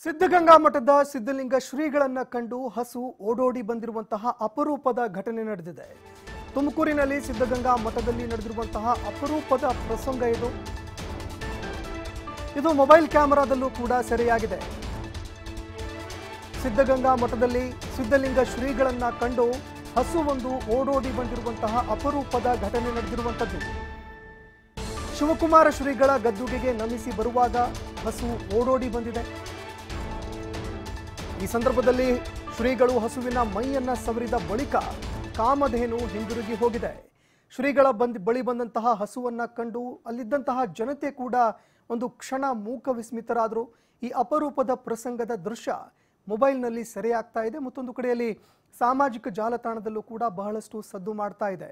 ಸಿದ್ಧಗಂಗಾ ಮಠದ ಸಿದ್ಧಲಿಂಗ ಶ್ರೀಗಳನ್ನ ಕಂಡು ಹಸು ಓಡೋಡಿ ಬಂದಿರುವಂತಹ ಅಪರೂಪದ ಘಟನೆ ನಡೆದಿದೆ ತುಮಕೂರಿನಲ್ಲಿ ಸಿದ್ಧಗಂಗಾ ಮಠದಲ್ಲಿ ನಡೆದಿರುವಂತಹ ಅಪರೂಪದ ಪ್ರಸಂಗ ಇದು ಇದು ಮೊಬೈಲ್ ಕ್ಯಾಮೆರಾದಲ್ಲೂ ಕೂಡ ಸೆರೆಯಾಗಿದೆ ಸಿದ್ಧಗಂಗಾ ಮಠದಲ್ಲಿ ಸಿದ್ಧಲಿಂಗ ಶ್ರೀಗಳನ್ನ ಕಂಡು ಹಸುವೊಂದು ಓಡೋಡಿ ಬಂದಿರುವಂತಹ ಅಪರೂಪದ ಘಟನೆ ನಡೆದಿರುವಂಥದ್ದು ಶಿವಕುಮಾರ ಶ್ರೀಗಳ ಗದ್ದುಗೆಗೆ ನಮಿಸಿ ಬರುವಾಗ ಹಸು ಓಡೋಡಿ ಬಂದಿದೆ ಈ ಸಂದರ್ಭದಲ್ಲಿ ಶ್ರೀಗಳು ಹಸುವಿನ ಮೈಯನ್ನ ಸವರಿದ ಬಳಿಕ ಕಾಮಧೇನು ಹಿಂದಿರುಗಿ ಹೋಗಿದೆ ಶ್ರೀಗಳ ಬಂದ್ ಬಳಿ ಬಂದಂತಹ ಹಸುವನ್ನ ಕಂಡು ಅಲ್ಲಿದ್ದಂತಹ ಜನತೆ ಕೂಡ ಒಂದು ಕ್ಷಣ ಮೂಕ ವಿಸ್ಮಿತರಾದರು ಈ ಅಪರೂಪದ ಪ್ರಸಂಗದ ದೃಶ್ಯ ಮೊಬೈಲ್ನಲ್ಲಿ ಸೆರೆಯಾಗ್ತಾ ಇದೆ ಮತ್ತೊಂದು ಕಡೆಯಲ್ಲಿ ಸಾಮಾಜಿಕ ಜಾಲತಾಣದಲ್ಲೂ ಕೂಡ ಬಹಳಷ್ಟು ಸದ್ದು ಮಾಡ್ತಾ ಇದೆ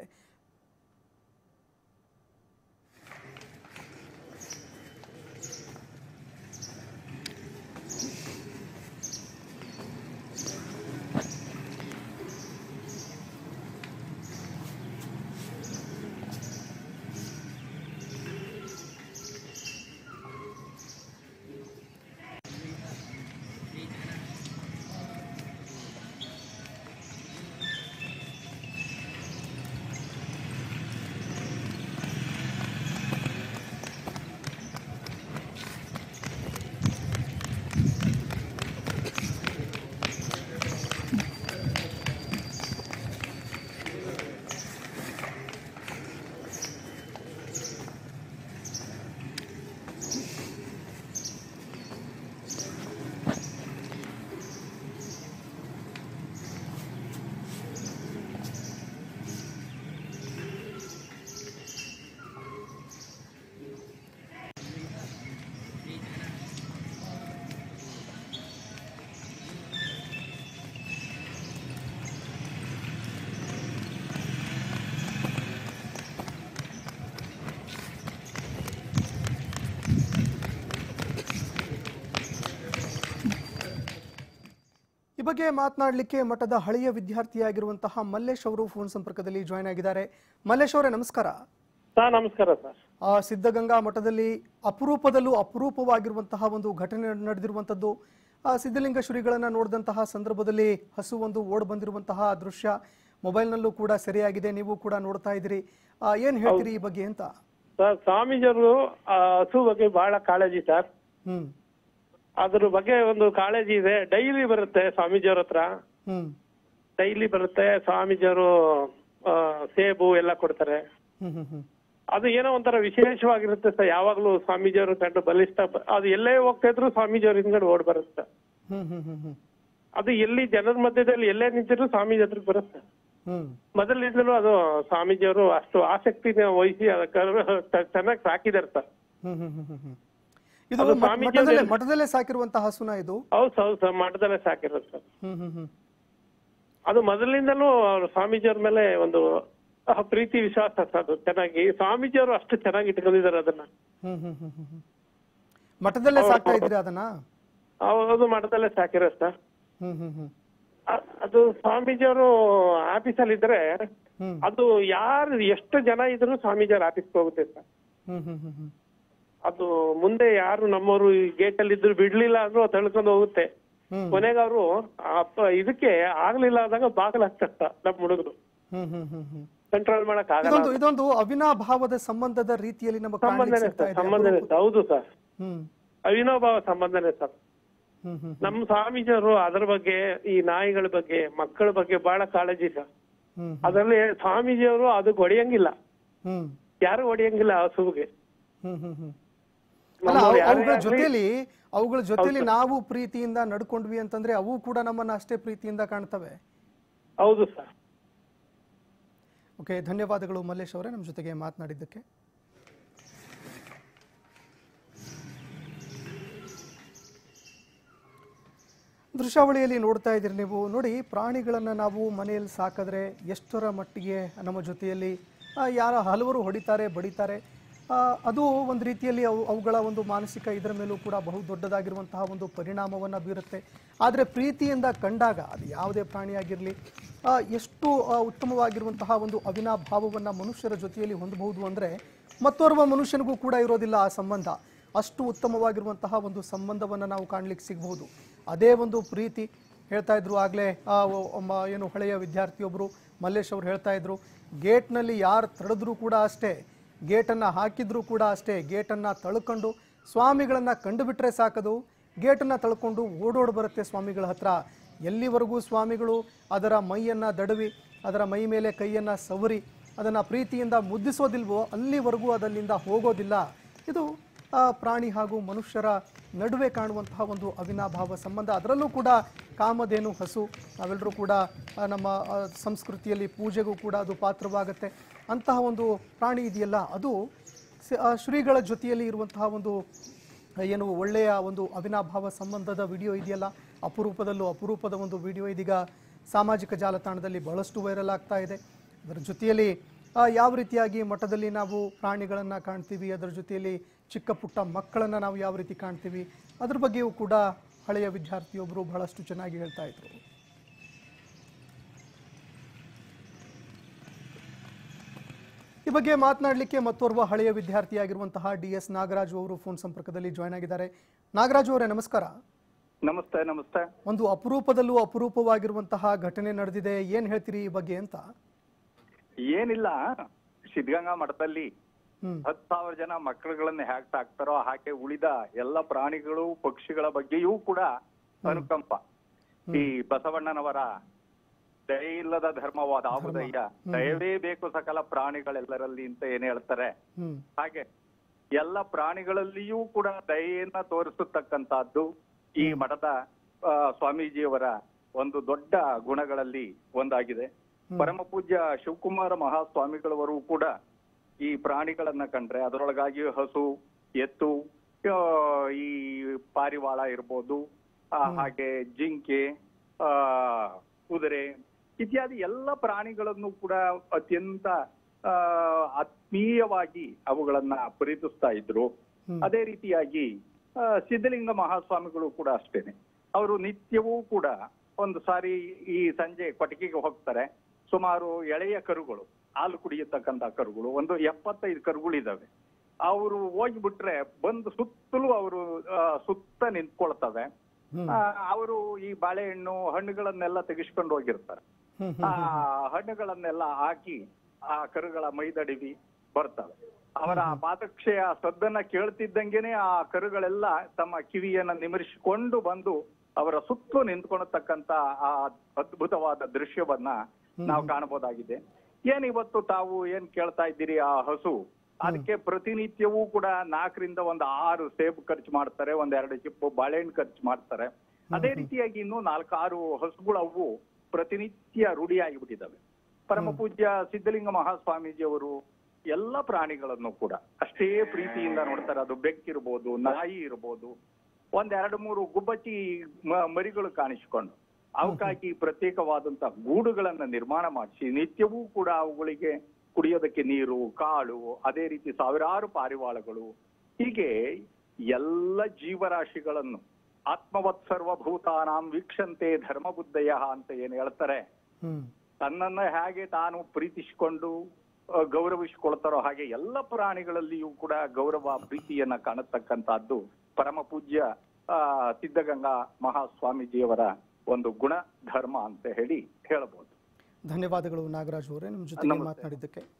ಈ ಬಗ್ಗೆ ಮಾತನಾಡಲಿಕ್ಕೆ ಮಠದ ಹಳೆಯ ವಿದ್ಯಾರ್ಥಿಯಾಗಿರುವಂತಹ ಮಲ್ಲೇಶ್ ಅವರು ಫೋನ್ ಸಂಪರ್ಕದಲ್ಲಿ ಜಾಯ್ನ್ ಆಗಿದ್ದಾರೆ ಮಲ್ಲೇಶ್ ಅವರೇ ನಮಸ್ಕಾರ ಸರ್ ನಮಸ್ಕಾರ ಸರ್ ಆ ಸಿದ್ಧಗಂಗಾ ಮಠದಲ್ಲಿ ಅಪರೂಪದಲ್ಲೂ ಅಪರೂಪವಾಗಿರುವಂತಹ ಒಂದು ಘಟನೆ ನಡೆದಿರುವಂಥದ್ದು ಆ ಸಿದ್ಧಲಿಂಗ ಶ್ರೀಗಳನ್ನ ನೋಡಿದಂತಹ ಸಂದರ್ಭದಲ್ಲಿ ಹಸು ಒಂದು ಓಡ್ ಬಂದಿರುವಂತಹ ದೃಶ್ಯ ಮೊಬೈಲ್ನಲ್ಲೂ ಕೂಡ ಸೆರೆಯಾಗಿದೆ ನೀವು ಕೂಡ ನೋಡ್ತಾ ಇದ್ದೀರಿ ಆ, ಏನ್ ಹೇಳ್ತೀರಿ ಈ ಬಗ್ಗೆ ಅಂತ ಸರ್ ಸ್ವಾಮೀಜಿಯವರು ಆ, ಹಸು ಬಗ್ಗೆ ಬಹಳ ಕಾಳಜಿ ಸರ್ ಹ್ಮ್ ಅದ್ರ ಬಗ್ಗೆ ಒಂದು ಕಾಳಜಿ ಇದೆ ಡೈಲಿ ಬರುತ್ತೆ ಸ್ವಾಮೀಜಿಯವ್ರ ಹತ್ರ ಹ್ಮ್ ಡೈಲಿ ಬರುತ್ತೆ ಸ್ವಾಮೀಜಿಯವರು ಆ, ಸೇಬು ಎಲ್ಲ ಕೊಡ್ತಾರೆ ಹ್ಮ್ ಹ್ಮ್ ಹ್ಮ್ ಅದು ಏನೋ ಒಂಥರ ವಿಶೇಷವಾಗಿರುತ್ತೆ ಸರ್ ಯಾವಾಗ್ಲೂ ಸ್ವಾಮೀಜಿಯವರು ಕಂಡು ಬಲಿಷ್ಠ ಬ- ಅದು ಎಲ್ಲೇ ಹೋಗ್ತಾ ಇದ್ರು ಸ್ವಾಮೀಜಿಯವ್ರ ಹಿಂದ್ಗಡೆ ಓಡ್ ಬರುತ್ತೆ ಹ್ಮ್ ಹ್ಮ್ ಹ್ಮ್ ಹ್ಮ್ ಅದು ಎಲ್ಲಿ ಜನರ ಮಧ್ಯದಲ್ಲಿ ಎಲ್ಲೇ ನಿಂತಿದ್ರು ಸ್ವಾಮೀಜಿ ಹತ್ರಕ್ಕೆ ಬರುತ್ತೆ ಹ್ಮ್ ಮೊದಲಿಂದಲೂ ಅದು ಸ್ವಾಮೀಜಿಯವರು ಅಷ್ಟು ಆಸಕ್ತಿನ ವಹಿಸಿ ಅದಕ್ಕೆ ಚೆನ್ನಾಗಿ ಸಾಕಿದ್ದಾರೆ ಸರ್ ಹ್ಮ್ ಹ್ಮ್ ಹ್ಮ್ ಹ್ಮ್ ಹ್ಮ್. ಇದು ಅದು ಮಠ- ಸ್ವಾಮೀಜಿ ಮಠದಲ್ಲೇ ಅವ್ರು- ಮಠದಲ್ಲೇ ಸಾಕಿರುವಂತಹ ಹಸುನ ಇದು ಹೌದು ಹೌದು ಸರ್ ಮಠದಲ್ಲೇ ಸಾಕಿರೋದು ಸರ್ ಹ್ಮ್ ಹ್ಮ್ ಹ್ಮ್ ಅದು ಮೊದಲಿಂದಲೂ ಅವ್ರ ಸ್ವಾಮೀಜಿಯವ್ರ ಮೇಲೆ ಒಂದು ಆ, ಪ್ರೀತಿ ವಿಶ್ವಾಸ ಸರ್ ಅದು ಚೆನ್ನಾಗಿ ಸ್ವಾಮೀಜಿಯವರು ಅಷ್ಟು ಚೆನ್ನಾಗಿ ಇಟ್ಕೊಂಡಿದ್ದಾರೆ ಅದನ್ನ ಹ್ಮ್ ಹ್ಮ್ ಹ್ಮ್ ಹ್ಮ್ ಹ್ಮ್. ಮಠದಲ್ಲೇ ಸಾಕ್ತಾ ಇದ್ರಿ ಅದನ್ನ ಅದು ಮಠದಲ್ಲೇ ಸಾಕಿರೋದು ಸರ್ ಹ್ಮ್ ಹ್ಮ್ ಹ್ಮ್ ಅ- ಅದು ಸ್ವಾಮೀಜಿಯವರು ಆಫೀಸಲ್ಲಿ ಇದ್ರೆ ಹ್ಮ್ ಅದು ಯಾರು ಎಷ್ಟು ಜನ ಇದ್ರು ಸ್ವಾಮೀಜಿಯವ್ರ ಆಫೀಸ್ಗೆ ಹೋಗುತ್ತೆ ಸರ್ ಹ್ಮ್ ಹ್ಮ್ ಹ್ಮ್ ಹ್ಮ್ ಅದು ಮುಂದೆ ಯಾರು ನಮ್ಮವರು ಈ ಗೇಟ್ ಅಲ್ಲಿ ಇದ್ರು ಬಿಡ್ಲಿಲ್ಲ ಅಂದ್ರೂ ಅದು ತಳ್ಕೊಂಡು ಹೋಗುತ್ತೆ ಹ್ಮ್ ಕೊನೆಗೆ ಅವರು ಇದಕ್ಕೆ ಆಗ್ಲಿಲ್ಲ ಆದಾಗ ಬಾಗಿಲು ಹಾಕ್ತಾರೆ ನಮ್ಮ ಹುಡುಗರು ಹ್ಮ್ ಹ್ಮ್ ಹ್ಮ್ ಹ್ಮ್ ಕಂಟ್ರೋಲ್ ಮಾಡಕ್ ಆಗಲ್ಲ ಇದೊಂದು ಇದೊಂದು ಅವಿನಾಭಾವದ ಸಂಬಂಧದ ರೀತಿಯಲ್ಲಿ ನಮಗೆ ಕಾಣ್ಲಿಕ್ಕೆ ಸಂಬಂಧನೇ ಸಿಗ್ತಾ ಸರ್ ಇದೆ ಸಂಬಂಧನೇ ಸರ್ ಹೌದು ಸರ್ ಹ್ಮ್ ಅವಿನೋಭಾವ ಸಂಬಂಧನೇ ಸರ್ ಹ್ಮ್ ಹ್ಮ್ ನಮ್ಮ ಸ್ವಾಮೀಜಿಯವರು ಅದರ ಬಗ್ಗೆ ಈ ನಾಯಿಗಳ ಬಗ್ಗೆ ಮಕ್ಕಳ ಬಗ್ಗೆ ಬಹಳ ಕಾಳಜಿ ಸರ್ ಹ್ಮ್ ಅದರಲ್ಲಿ ಸ್ವಾಮೀಜಿಯವರು ಅದಕ್ಕೆ ಹೊಡೆಯಂಗಿಲ್ಲ ಹ್ಮ್ ಯಾರು ಹೊಡೆಯಂಗಿಲ್ಲ ಹಸುವಿಗೆ ಹ್ಮ್ ಹ್ಮ್ ಹ್ಮ್ ಅಲ್ಲ ನಮ್ಮವ್ರು ಅವು- ಯಾರೇ ಅವುಗಳ ಆಗ್ಲಿ- ಜೊತೆಲಿ ಅವುಗಳ ಜೊತೆಲಿ ನಾವು ಪ್ರೀತಿಯಿಂದ ನಡ್ಕೊಂಡ್ವಿ ಅಂತಂದ್ರೆ ಅವು ಕೂಡ ನಮ್ಮನ್ನ ಅಷ್ಟೇ ಪ್ರೀತಿಯಿಂದ ಕಾಣ್ತವೆ ಹೌದು ಸರ್ ಓಕೆ ಧನ್ಯವಾದಗಳು ಮಲ್ಲೇಶ್ ಅವರೇ ನಮ್ಮ ಜೊತೆಗೆ ಮಾತನಾಡಿದ್ದಕ್ಕೆ ದೃಶ್ಯಾವಳಿಯಲ್ಲಿ ನೋಡ್ತಾ ಇದ್ದೀರಿ ನೀವು ನೋಡಿ ಪ್ರಾಣಿಗಳನ್ನು ನಾವು ಮನೆಯಲ್ಲಿ ಸಾಕಿದ್ರೆ ಎಷ್ಟರ ಮಟ್ಟಿಗೆ ನಮ್ಮ ಜೊತೆಯಲ್ಲಿ ಆ, ಯಾರ ಹಲವರು ಹೊಡಿತಾರೆ ಬಡಿತಾರೆ ಆ, ಅದು ಒಂದು ರೀತಿಯಲ್ಲಿ ಅವು ಅವುಗಳ ಒಂದು ಮಾನಸಿಕ ಇದರ ಮೇಲೂ ಕೂಡ ಬಹು ದೊಡ್ಡದಾಗಿರುವಂತಹ ಒಂದು ಪರಿಣಾಮವನ್ನು ಬೀರುತ್ತೆ ಆದರೆ ಪ್ರೀತಿಯಿಂದ ಕಂಡಾಗ ಅದು ಯಾವುದೇ ಪ್ರಾಣಿಯಾಗಿರಲಿ ಎಷ್ಟು ಆ, ಉತ್ತಮವಾಗಿರುವಂತಹ ಒಂದು ಅವಿನಾಭಾವವನ್ನು ಮನುಷ್ಯರ ಜೊತೆಯಲ್ಲಿ ಹೊಂದಬಹುದು ಅಂದರೆ ಮತ್ತೋರ್ವ ಮನುಷ್ಯನಿಗೂ ಕೂಡ ಇರೋದಿಲ್ಲ ಆ ಸಂಬಂಧ ಅಷ್ಟು ಉತ್ತಮವಾಗಿರುವಂತಹ ಒಂದು ಸಂಬಂಧವನ್ನು ನಾವು ಕಾಣ್ಲಿಕ್ಕೆ ಸಿಗಬಹುದು ಅದೇ ಒಂದು ಪ್ರೀತಿ ಹೇಳ್ತಾ ಇದ್ರು ಆಗಲೇ ಏನು ಹಳೆಯ ವಿದ್ಯಾರ್ಥಿಯೊಬ್ಬರು ಮಲ್ಲೇಶ್ ಅವರು ಹೇಳ್ತಾ ಇದ್ರು ಗೇಟ್ನಲ್ಲಿ ಯಾರು ತಡೆದ್ರೂ ಕೂಡ ಅಷ್ಟೇ ಗೇಟನ್ನು ಹಾಕಿದ್ರೂ ಕೂಡ ಅಷ್ಟೇ ಗೇಟನ್ನು ತಳ್ಕೊಂಡು ಸ್ವಾಮಿಗಳನ್ನು ಕಂಡುಬಿಟ್ರೆ ಸಾಕದು ಗೇಟನ್ನು ತಳ್ಕೊಂಡು ಓಡೋಡ್ ಬರುತ್ತೆ ಸ್ವಾಮಿಗಳ ಹತ್ರ ಎಲ್ಲಿವರೆಗೂ ಸ್ವಾಮಿಗಳು ಅದರ ಮೈಯನ್ನು ದಡವಿ ಅದರ ಮೈ ಮೇಲೆ ಕೈಯನ್ನು ಸವರಿ ಅದನ್ನು ಪ್ರೀತಿಯಿಂದ ಮುದ್ದಿಸೋದಿಲ್ವೋ ಅಲ್ಲಿವರೆಗೂ ಅದಲ್ಲಿಂದ ಹೋಗೋದಿಲ್ಲ ಇದು ಆ, ಪ್ರಾಣಿ ಹಾಗೂ ಮನುಷ್ಯರ ನಡುವೆ ಕಾಣುವಂತಹ ಒಂದು ಅವಿನಾಭಾವ ಸಂಬಂಧ ಅದರಲ್ಲೂ ಕೂಡ ಕಾಮಧೇನು ಹಸು ನಾವೆಲ್ಲರೂ ಕೂಡ ಆ, ನಮ್ಮ ಆ, ಸಂಸ್ಕೃತಿಯಲ್ಲಿ ಪೂಜೆಗೂ ಕೂಡ ಅದು ಪಾತ್ರವಾಗುತ್ತೆ ಅಂತಹ ಒಂದು ಪ್ರಾಣಿ ಇದೆಯಲ್ಲ ಅದು ಸ- ಆ, ಶ್ರೀಗಳ ಜೊತೆಯಲ್ಲಿ ಇರುವಂತಹ ಒಂದು ಏನು ಒಳ್ಳೆಯ ಒಂದು ಅವಿನಾಭಾವ ಸಂಬಂಧದ ವಿಡಿಯೋ ಇದೆಯಲ್ಲ ಅಪರೂಪದಲ್ಲೂ ಅಪರೂಪದ ಒಂದು ವಿಡಿಯೋ ಇದೀಗ ಸಾಮಾಜಿಕ ಜಾಲತಾಣದಲ್ಲಿ ಬಹಳಷ್ಟು ವೈರಲ್ ಆಗ್ತಾ ಇದೆ ಅದರ ಜೊತೆಯಲ್ಲಿ ಆ, ಯಾವ ರೀತಿಯಾಗಿ ಮಠದಲ್ಲಿ ನಾವು ಪ್ರಾಣಿಗಳನ್ನು ಕಾಣ್ತೀವಿ ಅದರ ಜೊತೆಯಲ್ಲಿ ಚಿಕ್ಕ ಪುಟ್ಟ ಮಕ್ಕಳನ್ನು ನಾವು ಯಾವ ರೀತಿ ಕಾಣ್ತೀವಿ ಅದ್ರ ಬಗ್ಗೆಯೂ ಕೂಡ ಹಳೆಯ ವಿದ್ಯಾರ್ಥಿಯೊಬ್ಬರು ಬಹಳಷ್ಟು ಚೆನ್ನಾಗಿ ಹೇಳ್ತಾ ಇದ್ರು ಈ ಬಗ್ಗೆ ಮಾತನಾಡಲಿಕ್ಕೆ ಮತ್ತೋರ್ವ ಹಳೆಯ ವಿದ್ಯಾರ್ಥಿಯಾಗಿರುವಂತಹ ಡಿ ಎಸ್ ನಾಗರಾಜು ಅವರು ಫೋನ್ ಸಂಪರ್ಕದಲ್ಲಿ ಜಾಯ್ನ್ ಆಗಿದ್ದಾರೆ ನಾಗರಾಜು ಅವರೇ ನಮಸ್ಕಾರ ನಮಸ್ತೆ ನಮಸ್ತೆ ಒಂದು ಅಪರೂಪದಲ್ಲೂ ಅಪರೂಪವಾಗಿರುವಂತಹ ಘಟನೆ ನಡೆದಿದೆ ಏನ್ ಹೇಳ್ತೀರಿ ಈ ಬಗ್ಗೆ ಅಂತ ಏನಿಲ್ಲ ಸಿದ್ಧಗಂಗಾ ಮಠದಲ್ಲಿ ಹ್ಮ್ ಹತ್ತು ಸಾವಿರ ಜನ ಮಕ್ಕಳುಗಳನ್ನ ಹ್ಯಾಕ್ ಸಾಕ್ತಾರೋ ಹಾಗೆ ಉಳಿದ ಎಲ್ಲ ಪ್ರಾಣಿಗಳು ಪಕ್ಷಿಗಳ ಬಗ್ಗೆಯೂ ಕೂಡ ಅನುಕಂಪ ಈ ಬಸವಣ್ಣನವರ ದಯೆ ಇಲ್ಲದ ಧರ್ಮವಾದ ಆಹುದಯ್ಯ ದಯವೇ ಬೇಕು ಸಕಲ ಪ್ರಾಣಿಗಳೆಲ್ಲರಲ್ಲಿ ಅಂತ ಏನ್ ಹೇಳ್ತಾರೆ ಹ್ಮ್ ಹಾಗೆ ಎಲ್ಲ ಪ್ರಾಣಿಗಳಲ್ಲಿಯೂ ಕೂಡ ದಯೆಯನ್ನ ತೋರಿಸತಕ್ಕಂತಹದ್ದು ಈ ಮಠದ ಆ, ಸ್ವಾಮೀಜಿಯವರ ಒಂದು ದೊಡ್ಡ ಗುಣಗಳಲ್ಲಿ ಒಂದಾಗಿದೆ ಪರಮ ಪೂಜ್ಯ ಶಿವಕುಮಾರ ಮಹಾಸ್ವಾಮಿಗಳವರು ಕೂಡ ಈ ಪ್ರಾಣಿಗಳನ್ನ ಕಂಡ್ರೆ ಅದರೊಳಗಾಗಿ ಹಸು ಎತ್ತು ಆ, ಈ ಪಾರಿವಾಳ ಇರ್ಬೋದು ಆ, ಹಾಗೆ ಜಿಂಕೆ ಆ ಕುದುರೆ ಇತ್ಯಾದಿ ಎಲ್ಲ ಪ್ರಾಣಿಗಳನ್ನು ಕೂಡ ಅತ್ಯಂತ ಆ, ಆತ್ಮೀಯವಾಗಿ ಅವುಗಳನ್ನ ಪ್ರೀತಿಸ್ತಾ ಇದ್ರು ಅದೇ ರೀತಿಯಾಗಿ ಆ, ಸಿದ್ಧಲಿಂಗ ಮಹಾಸ್ವಾಮಿಗಳು ಕೂಡ ಅಷ್ಟೇನೆ ಅವರು ನಿತ್ಯವೂ ಕೂಡ ಒಂದು ಸಾರಿ ಈ ಸಂಜೆ ಕೊಟ್ಟಿಗೆಗೆ ಹೋಗ್ತಾರೆ ಸುಮಾರು ಎಳೆಯ ಕರುಗಳು ಹಾಲು ಕುಡಿಯತಕ್ಕಂತ ಕರುಗಳು ಒಂದು ಎಪ್ಪತ್ತೈದು ಕರುಗಳಿದಾವೆ ಅವರು ಹೋಗ್ಬಿಟ್ರೆ ಬಂದು ಸುತ್ತಲೂ ಅವರು ಆ, ಸುತ್ತ ನಿಂತ್ಕೊಳ್ತವೆ ಹ್ಮ್. ಅವರು ಈ ಬಾಳೆಹಣ್ಣು ಹಣ್ಣುಗಳನ್ನೆಲ್ಲ ತೆಗೆಸ್ಕೊಂಡು ಹೋಗಿರ್ತಾರೆ ಹ್ಮ್ ಆ ಹಣ್ಣುಗಳನ್ನೆಲ್ಲ ಹಾಕಿ ಆ ಕರುಗಳ ಮೈದಡಿವಿ ಬರ್ತವೆ ಅವರ ಪಾದಕ್ಷಯ ಸದ್ದನ್ನ ಕೇಳ್ತಿದ್ದಂಗೆನೆ ಆ ಕರುಗಳೆಲ್ಲ ತಮ್ಮ ಕಿವಿಯನ್ನ ನಿಮರಿಸಿಕೊಂಡು ಬಂದು ಅವರ ಸುತ್ತಲೂ ನಿಂತ್ಕೊಳತಕ್ಕಂತ ಆ ಅದ್ಭುತವಾದ ದೃಶ್ಯವನ್ನ ನಾವು ಕಾಣಬಹುದಾಗಿದೆ ಏನ್ ಇವತ್ತು ತಾವು ಏನ್ ಕೇಳ್ತಾ ಇದ್ದೀರಿ ಆ ಹಸು ಅದಕ್ಕೆ ಪ್ರತಿನಿತ್ಯವೂ ಕೂಡ ನಾಲ್ಕರಿಂದ ಒಂದು ಆರು ಸೇಬು ಖರ್ಚು ಮಾಡ್ತಾರೆ ಒಂದ್ ಎರಡು ಚಿಪ್ಪು ಬಾಳೆಹಣ್ಣು ಖರ್ಚು ಮಾಡ್ತಾರೆ ಅದೇ ರೀತಿಯಾಗಿ ಇನ್ನು ನಾಲ್ಕಾರು ಹಸುಗಳು ಅವು ಪ್ರತಿನಿತ್ಯ ರೂಢಿಯಾಗಿಬಿಟ್ಟಿದ್ದಾವೆ ಪರಮ ಪೂಜ್ಯ ಸಿದ್ಧಲಿಂಗ ಮಹಾಸ್ವಾಮೀಜಿ ಅವರು ಎಲ್ಲ ಪ್ರಾಣಿಗಳನ್ನು ಕೂಡ ಅಷ್ಟೇ ಪ್ರೀತಿಯಿಂದ ನೋಡ್ತಾರೆ ಅದು ಬೆಕ್ಕಿರ್ಬೋದು ನಾಯಿ ಇರ್ಬೋದು ಒಂದ್ ಎರಡು ಮೂರು ಗುಬ್ಬಚ್ಚಿ ಮ- ಮರಿಗಳು ಕಾಣಿಸಿಕೊಂಡು ಅವಕ್ಕಾಗಿ ಪ್ರತ್ಯೇಕವಾದಂತ ಗೂಡುಗಳನ್ನ ನಿರ್ಮಾಣ ಮಾಡಿಸಿ ನಿತ್ಯವೂ ಕೂಡ ಅವುಗಳಿಗೆ ಕುಡಿಯೋದಕ್ಕೆ ನೀರು ಕಾಳು ಅದೇ ರೀತಿ ಸಾವಿರಾರು ಪಾರಿವಾಳಗಳು ಹೀಗೆ ಎಲ್ಲ ಜೀವರಾಶಿಗಳನ್ನು ಆತ್ಮವತ್ ಸರ್ವಭೂತಾನಾಂ ವೀಕ್ಷಂತೆ ಧರ್ಮ ಬುದ್ಧಯ ಅಂತ ಏನ್ ಹೇಳ್ತಾರೆ ಹ್ಮ್ ತನ್ನನ್ನ ಹೇಗೆ ತಾನು ಪ್ರೀತಿಸಿಕೊಂಡು ಆ, ಗೌರವಿಸಿಕೊಳ್ತಾರೋ ಹಾಗೆ ಎಲ್ಲ ಪ್ರಾಣಿಗಳಲ್ಲಿಯೂ ಕೂಡ ಗೌರವ ಪ್ರೀತಿಯನ್ನ ಕಾಣತಕ್ಕಂತಹದ್ದು ಪರಮ ಪೂಜ್ಯ ಆ, ಸಿದ್ಧಗಂಗಾ ಮಹಾಸ್ವಾಮೀಜಿಯವರ ಒಂದು ಗುಣ ಧರ್ಮ ಅಂತ ಹೇಳಿ ಹೇಳಬಹುದು ಧನ್ಯವಾದಗಳು ನಾಗರಾಜ್ ಅವರೇ ನಿಮ್ಮ ಜೊತೆಗೆ ನಮಸ್ತೆ. ಮಾತನಾಡಿದ್ದಕ್ಕೆ